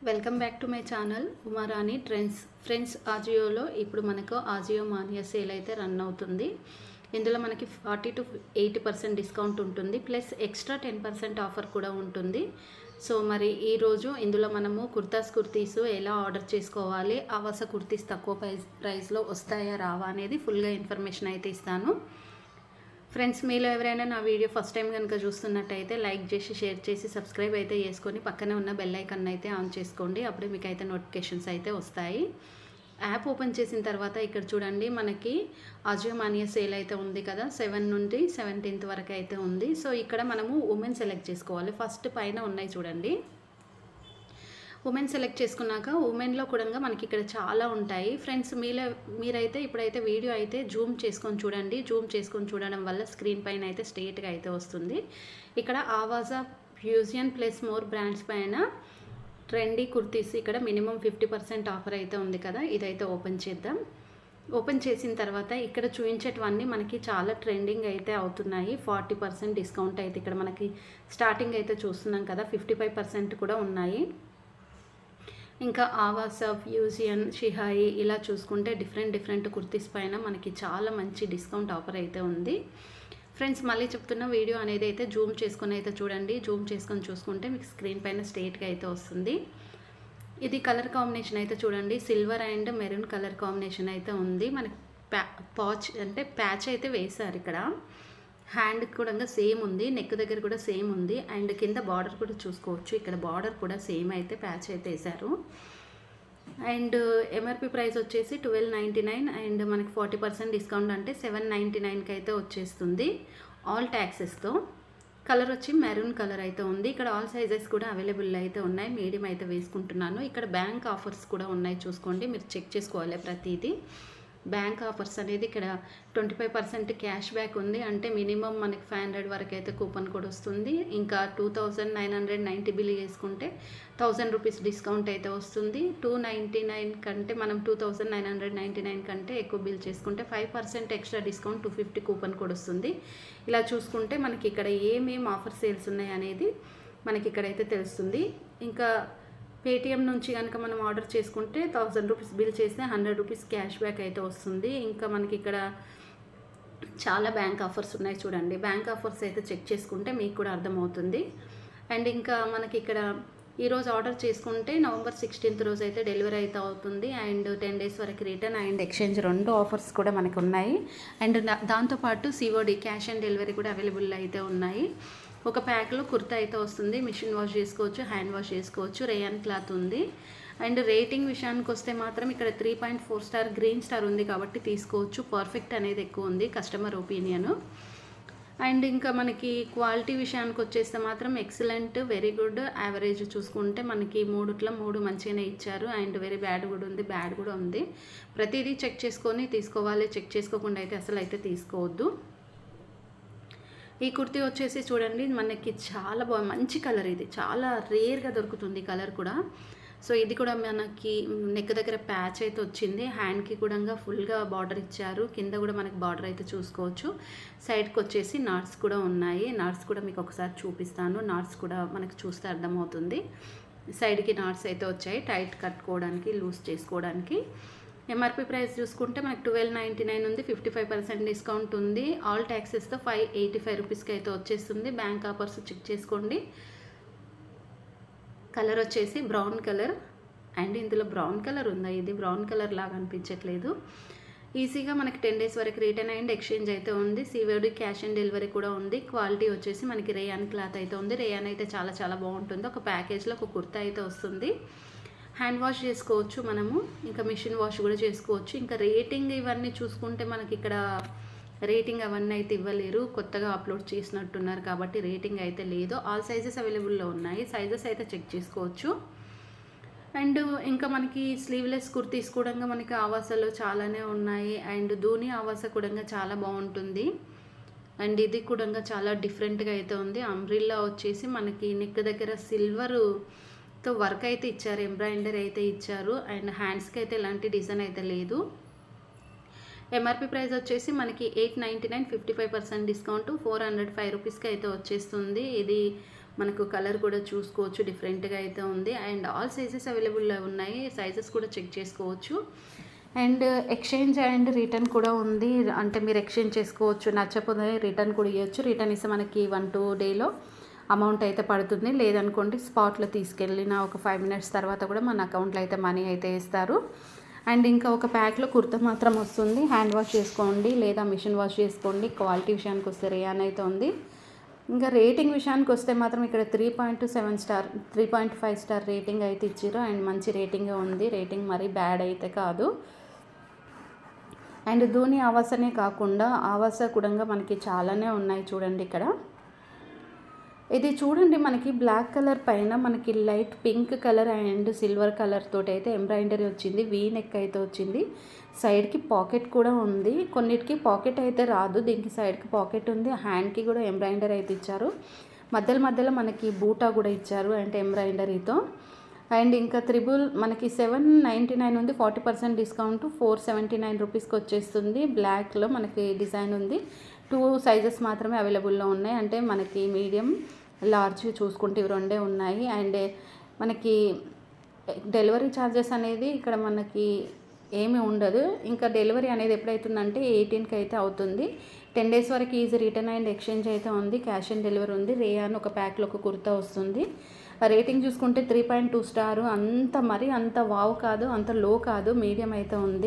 welcome back to my channel Umarani trends friends ఆజియోలో ఇప్పుడు మనకు ఆజియో మానియా సేల్ అయితే రన్ అవుతుంది ఇందులో మనకి forty to eighty percent discount ఉంటుంది plus extra ten percent offer కూడా ఉంటుంది సో మరి ఈరోజు ఇందులో మనము కుర్తాస్ కుర్తీస్ ఎలా ఆర్డర్ చేసుకోవాలి ఆవాస కుర్తీస్ తక్కువ ప్రైస్ ప్రైస్లో వస్తాయా రావా అనేది ఫుల్గా ఇన్ఫర్మేషన్ అయితే ఇస్తాను ఫ్రెండ్స్ మీలో ఎవరైనా నా వీడియో ఫస్ట్ టైం కనుక చూస్తున్నట్టయితే లైక్ చేసి షేర్ చేసి సబ్స్క్రైబ్ అయితే చేసుకొని పక్కనే ఉన్న బెల్ ఐకన్ అయితే ఆన్ చేసుకోండి అప్పుడే మీకు అయితే నోటిఫికేషన్స్ అయితే వస్తాయి యాప్ ఓపెన్ చేసిన తర్వాత ఇక్కడ చూడండి మనకి అజియో మానియా సేల్ అయితే ఉంది కదా సెవెన్ నుండి సెవెంటీన్త్ వరకు అయితే ఉంది సో ఇక్కడ మనము ఉమెన్ సెలెక్ట్ చేసుకోవాలి ఫస్ట్ పైన ఉన్నాయి చూడండి ఉమెన్ సెలెక్ట్ చేసుకున్నాక ఉమెన్లో కూడా మనకి ఇక్కడ చాలా ఉంటాయి ఫ్రెండ్స్ మీలో మీరైతే ఇప్పుడైతే వీడియో అయితే జూమ్ చేసుకొని చూడండి జూమ్ చేసుకొని చూడడం వల్ల స్క్రీన్ పైన అయితే స్ట్రేట్గా అయితే వస్తుంది ఇక్కడ Avaasa fusion plus more brands పైన ట్రెండీ కుర్తీస్ ఇక్కడ మినిమం ఫిఫ్టీ పర్సెంట్ ఆఫర్ అయితే ఉంది కదా ఇదైతే ఓపెన్ చేద్దాం ఓపెన్ చేసిన తర్వాత ఇక్కడ చూపించేటివన్నీ మనకి చాలా ట్రెండింగ్ అయితే అవుతున్నాయి ఫార్టీ పర్సెంట్ డిస్కౌంట్ అయితే ఇక్కడ మనకి స్టార్టింగ్ అయితే చూస్తున్నాం కదా ఫిఫ్టీ ఫైవ్ పర్సెంట్ కూడా ఉన్నాయి ఇంకా ఆవాస ఫ్యూజియన్ షిహాయి ఇలా చూసుకుంటే డిఫరెంట్ డిఫరెంట్ కుర్తీస్ పైన మనకి చాలా మంచి డిస్కౌంట్ ఆఫర్ అయితే ఉంది ఫ్రెండ్స్ మళ్ళీ చెప్తున్న వీడియో అనేది అయితే జూమ్ చేసుకొని అయితే చూడండి జూమ్ చేసుకొని చూసుకుంటే మీకు స్క్రీన్ పైన స్ట్రేట్గా అయితే వస్తుంది ఇది కలర్ కాంబినేషన్ అయితే చూడండి silver and maroon colour combination అయితే ఉంది మనకి ప్యా పాచ్ అంటే ప్యాచ్ అయితే వేశారు ఇక్కడ హ్యాండ్ కూడా సేమ్ ఉంది నెక్ దగ్గర కూడా సేమ్ ఉంది అండ్ కింద బార్డర్ కూడా చూసుకోవచ్చు ఇక్కడ బార్డర్ కూడా సేమ్ అయితే ప్యాచ్ అయితే వేశారు అండ్ ఎంఆర్పి ప్రైస్ వచ్చేసి ట్వెల్వ్ నైంటీ నైన్ అండ్ మనకి ఫార్టీ పర్సెంట్ డిస్కౌంట్ అంటే సెవెన్ నైంటీ నైన్కి అయితే వచ్చేస్తుంది ఆల్ ట్యాక్సెస్తో కలర్ వచ్చి మెరూన్ కలర్ అయితే ఉంది ఇక్కడ ఆల్ సైజెస్ కూడా అవైలబుల్ అయితే ఉన్నాయి మీడియం అయితే వేసుకుంటున్నాను ఇక్కడ బ్యాంక్ ఆఫర్స్ కూడా ఉన్నాయి చూసుకోండి మీరు చెక్ చేసుకోవాలి ప్రతిదీ బ్యాంక్ ఆఫర్స్ అనేది ఇక్కడ twenty five percent cash back ఉంది అంటే మినిమం మనకి ఫైవ్ హండ్రెడ్ వరకు అయితే కూపన్ కూడా వస్తుంది ఇంకా two thousand nine hundred ninety bill చేసుకుంటే థౌజండ్ రూపీస్ డిస్కౌంట్ అయితే వస్తుంది టూ నైంటీ నైన్ కంటే మనం two thousand nine hundred ninety nine కంటే ఎక్కువ బిల్ చేసుకుంటే five percent extra discount two fifty coupon కూడా వస్తుంది ఇలా చూసుకుంటే మనకి ఇక్కడ ఏమేమి ఆఫర్ సేల్స్ ఉన్నాయి అనేది మనకి ఇక్కడైతే తెలుస్తుంది ఇంకా పేటిఎం నుంచి కనుక మనం ఆర్డర్ చేసుకుంటే థౌజండ్ రూపీస్ బిల్ చేస్తే హండ్రెడ్ రూపీస్ క్యాష్ బ్యాక్ అయితే వస్తుంది ఇంకా మనకి ఇక్కడ చాలా బ్యాంక్ ఆఫర్స్ ఉన్నాయి చూడండి బ్యాంక్ ఆఫర్స్ అయితే చెక్ చేసుకుంటే మీకు కూడా అర్థమవుతుంది అండ్ ఇంకా మనకి ఇక్కడ ఈరోజు ఆర్డర్ చేసుకుంటే నవంబర్ సిక్స్టీన్త్ రోజు అయితే డెలివరీ అయితే అవుతుంది అండ్ టెన్ డేస్ వరకు రిటర్న్ అండ్ ఎక్స్చేంజ్ రెండు ఆఫర్స్ కూడా మనకు ఉన్నాయి అండ్ దాంతోపాటు సిఓడి క్యాష్ ఆన్ డెలివరీ కూడా అవైలబుల్ అయితే ఉన్నాయి ఒక ప్యాక్లో కుర్తా అయితే వస్తుంది మిషన్ వాష్ చేసుకోవచ్చు హ్యాండ్ వాష్ చేసుకోవచ్చు రేయన్ క్లాత్ ఉంది అండ్ రేటింగ్ విషయానికి వస్తే మాత్రం ఇక్కడ three point four star green star ఉంది కాబట్టి తీసుకోవచ్చు పర్ఫెక్ట్ అనేది ఎక్కువ ఉంది కస్టమర్ ఒపీనియన్ అండ్ ఇంకా మనకి క్వాలిటీ విషయానికి వచ్చేస్తే మాత్రం ఎక్సలెంట్ వెరీ గుడ్ యావరేజ్ చూసుకుంటే మనకి మూడుట్లో మూడు మంచిగానే ఇచ్చారు అండ్ వెరీ బ్యాడ్ కూడా ఉంది బ్యాడ్ కూడా ఉంది ప్రతిదీ చెక్ చేసుకొని తీసుకోవాలి చెక్ చేసుకోకుండా అయితే అసలు అయితే తీసుకోవద్దు ఈ కుర్తీ వచ్చేసి చూడండి మనకి చాలా బాగా మంచి కలర్ ఇది చాలా రేర్గా దొరుకుతుంది కలర్ కూడా సో ఇది కూడా మనకి నెక్ దగ్గర ప్యాచ్ అయితే వచ్చింది హ్యాండ్కి కూడా ఫుల్గా బార్డర్ ఇచ్చారు కింద కూడా మనకి బార్డర్ అయితే చూసుకోవచ్చు సైడ్కి వచ్చేసి నాట్స్ కూడా ఉన్నాయి నాట్స్ కూడా మీకు ఒకసారి చూపిస్తాను నాట్స్ కూడా మనకి చూస్తే అర్థమవుతుంది సైడ్కి నాట్స్ అయితే వచ్చాయి టైట్ కట్టుకోవడానికి లూజ్ చేసుకోవడానికి ఎంఆర్పి ప్రైస్ చూసుకుంటే మనకి ట్వెల్వ్ నైంటీ నైన్ ఉంది ఫిఫ్టీ ఫైవ్ పర్సెంట్ డిస్కౌంట్ ఉంది ఆల్ ట్యాక్సెస్తో ఫైవ్ ఎయిటీ ఫైవ్ రూపీస్కి అయితే వచ్చేస్తుంది బ్యాంక్ ఆఫర్స్ చెక్ చేసుకోండి కలర్ వచ్చేసి బ్రౌన్ కలర్ అండ్ ఇందులో బ్రౌన్ కలర్ ఉందా ఇది బ్రౌన్ కలర్ లాగా అనిపించట్లేదు ఈజీగా మనకి టెన్ డేస్ వరకు రిటర్న్ అండ్ ఎక్స్చేంజ్ అయితే ఉంది సివోడి క్యాష్ ఆన్ డెలివరీ కూడా ఉంది క్వాలిటీ వచ్చేసి మనకి రేయాన్ క్లాత్ అయితే ఉంది రేయాన్ అయితే చాలా చాలా బాగుంటుంది ఒక ప్యాకేజ్లో ఒక కుర్తా అయితే వస్తుంది హ్యాండ్ వాష్ చేసుకోవచ్చు మనము ఇంకా మిషన్ వాష్ కూడా చేసుకోవచ్చు ఇంకా రేటింగ్ ఇవన్నీ చూసుకుంటే మనకి ఇక్కడ రేటింగ్ అవన్నీ అయితే ఇవ్వలేరు కొత్తగా అప్లోడ్ చేసినట్టున్నారు కాబట్టి రేటింగ్ అయితే లేదు ఆల్ సైజెస్ అవైలబుల్లో ఉన్నాయి సైజెస్ అయితే చెక్ చేసుకోవచ్చు అండ్ ఇంకా మనకి స్లీవ్లెస్ కుర్తీస్ కూడా మనకి ఆవాసాలు చాలానే ఉన్నాయి అండ్ ధోని ఆవాస కూడా చాలా బాగుంటుంది అండ్ ఇది కూడా చాలా డిఫరెంట్గా అయితే ఉంది అంబ్రిల్లా వచ్చేసి మనకి నెక్ దగ్గర సిల్వరు తో వర్క్ అయితే ఇచ్చారు ఎంబ్రాయిడరీ అయితే ఇచ్చారు అండ్ హ్యాండ్స్కి అయితే ఎలాంటి డిజైన్ అయితే లేదు ఎంఆర్పి ప్రైస్ వచ్చేసి మనకి eight ninety nine fifty five percent discount four hundred five రూపీస్కి అయితే వచ్చేస్తుంది ఇది మనకు కలర్ కూడా చూసుకోవచ్చు డిఫరెంట్గా అయితే ఉంది అండ్ ఆల్ సైజెస్ అవైలబుల్లో ఉన్నాయి సైజెస్ కూడా చెక్ చేసుకోవచ్చు అండ్ ఎక్స్చేంజ్ అండ్ రిటర్న్ కూడా ఉంది అంటే మీరు ఎక్స్చేంజ్ చేసుకోవచ్చు నచ్చకపోతే రిటర్న్ కూడా ఇవ్వచ్చు రిటర్న్ ఇస్తే మనకి వన్ టూ డేలో అమౌంట్ అయితే పడుతుంది లేదనుకోండి స్పాట్లో తీసుకెళ్ళిన ఒక ఫైవ్ మినిట్స్ తర్వాత కూడా మన అకౌంట్లో అయితే మనీ అయితే ఇస్తారు అండ్ ఇంకా ఒక ప్యాక్లో కుర్తా మాత్రం వస్తుంది హ్యాండ్ వాష్ చేసుకోండి లేదా మిషన్ వాష్ చేసుకోండి క్వాలిటీ విషయానికి వస్తే రేయాన్ అయితే ఉంది ఇంకా రేటింగ్ విషయానికి వస్తే మాత్రం ఇక్కడ three point seven star three point five star rating అయితే ఇచ్చారు అండ్ మంచి రేటింగ్ ఉంది రేటింగ్ మరీ బ్యాడ్ అయితే కాదు అండ్ ధోని ఆవాసనే కాకుండా ఆవాస కూడా మనకి చాలానే ఉన్నాయి చూడండి ఇక్కడ ఇది చూడండి మనకి బ్లాక్ కలర్ పైన మనకి light pink colour and silver colour తోటి అయితే ఎంబ్రాయిడరీ వచ్చింది వీ నెక్ అయితే వచ్చింది సైడ్కి పాకెట్ కూడా ఉంది కొన్నిటికి పాకెట్ అయితే రాదు దీనికి సైడ్కి పాకెట్ ఉంది హ్యాండ్కి కూడా ఎంబ్రాయిడరీ అయితే ఇచ్చారు మధ్యలో మధ్యలో మనకి బూటా కూడా ఇచ్చారు అంటే ఎంబ్రాయిడరీతో అండ్ ఇంకా త్రిబుల్ మనకి సెవెన్ నైంటీ నైన్ ఉంది forty percent discount four seventy nine రూపీస్కి వచ్చేస్తుంది బ్లాక్లో మనకి డిజైన్ ఉంది టూ సైజెస్ మాత్రమే అవైలబుల్లో ఉన్నాయి అంటే మనకి మీడియం లార్జ్ చూసుకుంటే ఇవి రెండే ఉన్నాయి అండ్ మనకి డెలివరీ ఛార్జెస్ అనేది ఇక్కడ మనకి ఏమీ ఉండదు ఇంకా డెలివరీ అనేది ఎప్పుడైతుందంటే ఎయిటీన్కి అయితే అవుతుంది టెన్ డేస్ వరకు ఈజీ రిటర్న్ అండ్ ఎక్స్చేంజ్ అయితే ఉంది క్యాష్ ఆన్ డెలివరీ ఉంది రేయాన్ ఒక ప్యాక్లో ఒక కుర్తా వస్తుంది రేటింగ్ చూసుకుంటే త్రీ పాయింట్ టూ స్టార్ అంత మరి అంత వావ్ కాదు అంత లో కాదు మీడియం అయితే ఉంది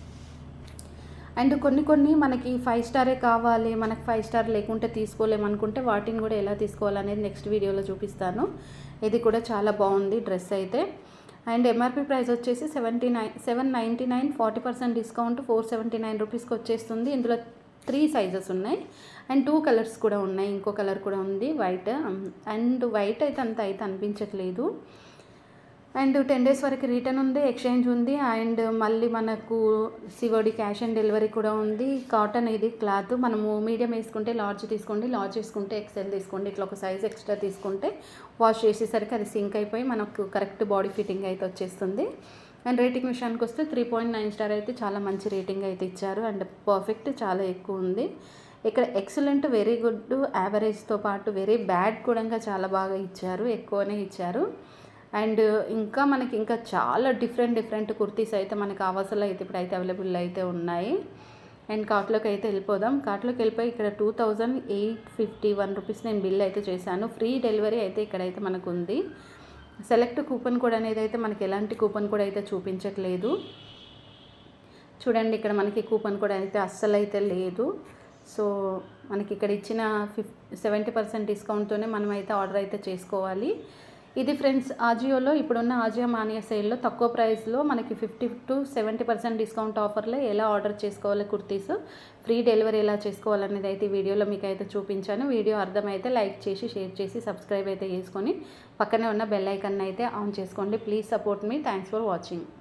అండ్ కొన్ని కొన్ని మనకి ఫైవ్ స్టారే కావాలి మనకి ఫైవ్ స్టార్ లేకుంటే తీసుకోలేము అనుకుంటే వాటిని కూడా ఎలా తీసుకోవాలనేది నెక్స్ట్ వీడియోలో చూపిస్తాను ఇది కూడా చాలా బాగుంది డ్రెస్ అయితే అండ్ ఎంఆర్పి ప్రైస్ వచ్చేసి seventy nine seven ninety nine forty percent discount four seventy nine రూపీస్కి వచ్చేస్తుంది ఇందులో త్రీ సైజెస్ ఉన్నాయి అండ్ టూ కలర్స్ కూడా ఉన్నాయి ఇంకో కలర్ కూడా ఉంది వైట్ అండ్ వైట్ అయితే అంత అయితే అనిపించట్లేదు అండ్ టెన్ డేస్ వరకు రిటర్న్ ఉంది ఎక్స్చేంజ్ ఉంది అండ్ మళ్ళీ మనకు సివోడి క్యాష్ ఆన్ డెలివరీ కూడా ఉంది కాటన్ ఇది క్లాత్ మనము మీడియం వేసుకుంటే లార్జ్ తీసుకోండి లార్జ్ వేసుకుంటే ఎక్సెల్ తీసుకోండి ఇట్లా ఒక సైజ్ ఎక్స్ట్రా తీసుకుంటే వాష్ చేసేసరికి అది సింక్ అయిపోయి మనకు కరెక్ట్ బాడీ ఫిట్టింగ్ అయితే వచ్చేస్తుంది అండ్ రేటింగ్ విషయానికి వస్తే త్రీ పాయింట్ నైన్ స్టార్ అయితే చాలా మంచి రేటింగ్ అయితే ఇచ్చారు అండ్ పర్ఫెక్ట్ చాలా ఎక్కువ ఉంది ఇక్కడ ఎక్సలెంట్ వెరీ గుడ్ యావరేజ్తో పాటు వెరీ బ్యాడ్ కూడా చాలా బాగా ఇచ్చారు ఎక్కువనే ఇచ్చారు అండ్ ఇంకా మనకి ఇంకా చాలా డిఫరెంట్ డిఫరెంట్ కుర్తీస్ అయితే మనకి ఆవాసాలు అయితే ఇప్పుడు అయితే అవైలబుల్ అయితే ఉన్నాయి అండ్ కార్ట్లోకి అయితే వెళ్ళిపోదాం కార్ట్లోకి వెళ్ళిపోయి ఇక్కడ two thousand eight fifty one rupees నేను బిల్ అయితే చేశాను ఫ్రీ డెలివరీ అయితే ఇక్కడైతే మనకు ఉంది సెలెక్ట్ కూపన్ కోడ్ అనేది అయితే మనకి ఎలాంటి కూపన్ కోడ్ అయితే చూపించట్లేదు చూడండి ఇక్కడ మనకి కూపన్ కోడ్ అయితే అస్సలు అయితే లేదు సో మనకి ఇక్కడ ఇచ్చిన ఫిఫ్ సెవెంటీ పర్సెంట్ డిస్కౌంట్తోనే మనం అయితే ఆర్డర్ అయితే చేసుకోవాలి ఇది ఫ్రెండ్స్ ఆజియోలో ఇప్పుడున్న ఆజియో మానియా సేల్లో తక్కువ ప్రైస్లో మనకి fifty to seventy percent discount ఆఫర్లో ఎలా ఆర్డర్ చేసుకోవాలి కుర్తీస్ ఫ్రీ డెలివరీ ఎలా చేసుకోవాలనేది అయితే ఈ వీడియోలో మీకు అయితే చూపించాను వీడియో అర్థమైతే లైక్ చేసి షేర్ చేసి సబ్స్క్రైబ్ అయితే చేసుకొని పక్కనే ఉన్న బెల్ ఐకన్ అయితే ఆన్ చేసుకోండి ప్లీజ్ సపోర్ట్ మీ థ్యాంక్స్ ఫర్ వాచింగ్